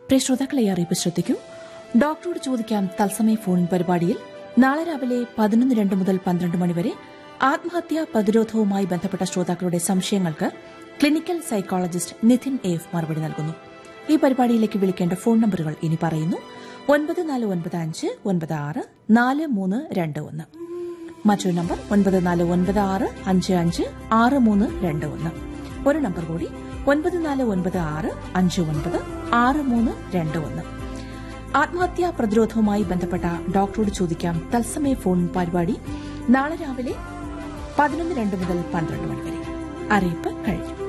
പ്രിയ ശ്രോതാക്കളെ ഈ അറിയിപ്പ് ശ്രദ്ധിക്കൂ ഡോക്ടറോട് ചോദിക്കാം തത്സമയ ഫോൺ പരിപാടിയിൽ നാളെ രാവിലെ പതിനൊന്ന് രണ്ട് മുതൽ പന്ത്രണ്ട് മണിവരെ ആത്മഹത്യാ പ്രതിരോധവുമായി ബന്ധപ്പെട്ട ശ്രോതാക്കളുടെ സംശയങ്ങൾക്ക് ക്ലിനിക്കൽ സൈക്കോളജിസ്റ്റ് നിതിൻ എഫ് മറുപടി നൽകുന്നു ഈ പരിപാടിയിലേക്ക് വിളിക്കേണ്ട ഫോൺ നമ്പറുകൾ ഇനി പറയുന്നു ഒൻപത് നാല് ഒൻപത് അഞ്ച് ഒൻപത് ആറ് നാല് മൂന്ന് രണ്ട് ഒന്ന് മറ്റൊരു നമ്പർ ഒൻപത് നാല് ഒൻപത് ആറ് അഞ്ച് അഞ്ച് ആറ് മൂന്ന് രണ്ട് ഒന്ന് ഒരു നമ്പർ കൂടി ഒൻപത് നാല് ഒൻപത് ആറ് അഞ്ച് ഒൻപത് ആറ് മൂന്ന് രണ്ട് ഒന്ന് ആത്മഹത്യാ പ്രതിരോധവുമായി ബന്ധപ്പെട്ട ഡോക്ടറോട് ചോദിക്കാം തത്സമയ ഫോൺ പരിപാടി നാളെ രാവിലെ പതിനൊന്ന് രണ്ട് മുതൽ പന്ത്രണ്ട് മണി വരെ അറിയിപ്പ് കഴിഞ്ഞു